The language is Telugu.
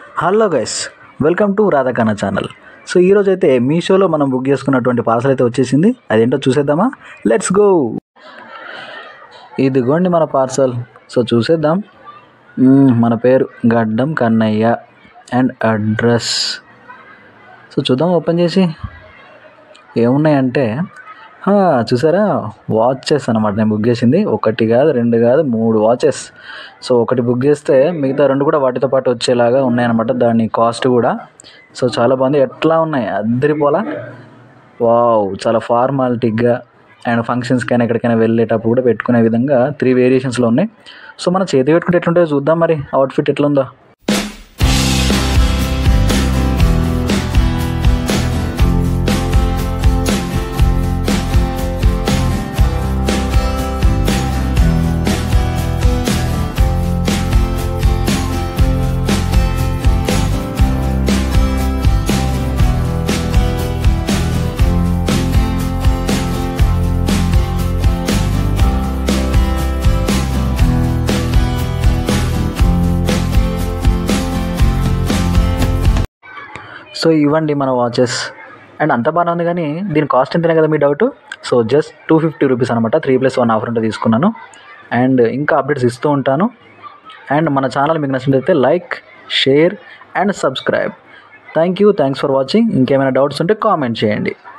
hello guys welcome to Radhakana channel so ఈరోజు అయితే మీషోలో మనం బుక్ చేసుకున్నటువంటి పార్సల్ అయితే వచ్చేసింది అదేంటో చూసేద్దామా లెట్స్ గో ఇదిగోండి మన పార్సల్ సో చూసేద్దాం మ్మ్, మన పేరు Gaddam Kannaiah and address so చూద్దాం ఓపెన్ చేసి ఏమున్నాయంటే హా, చూసారా వాచెస్ అనమాట నేను బుక్ చేసింది ఒకటి కాదు రెండు కాదు మూడు వాచెస్ సో ఒకటి బుక్ చేస్తే మిగతా రెండు కూడా వాటితో పాటు వచ్చేలాగా ఉన్నాయన్నమాట దాని కాస్ట్ కూడా సో చాలా బాగుంది ఎట్లా ఉన్నాయి అద్దరిపోలా వావ్ చాలా ఫార్మాలిటీగా అండ్ ఫంక్షన్స్కైనా ఎక్కడికైనా వెళ్ళేటప్పుడు కూడా పెట్టుకునే విధంగా త్రీ వేరియేషన్స్లో ఉన్నాయి సో మన చేతి పెట్టుకుంటే ఎట్లుంటుందో చూద్దాం మరి అవుట్ఫిట్ ఎట్లుందో సో ఇవ్వండి మన వాచెస్ అండ్ అంత బాగానే ఉంది కానీ దీని కాస్ట్ ఎంతనే కదా మీ doubt so just two fifty rupees అనమాట త్రీ ప్లస్ వన్ ఆఫర్ ఉంటే తీసుకున్నాను అండ్ ఇంకా అప్డేట్స్ ఇస్తూ ఉంటాను అండ్ మన ఛానల్ మీకు నచ్చినట్లయితే like share and subscribe thank you thanks for watching ఇంకేమైనా డౌట్స్ ఉంటే కామెంట్ చేయండి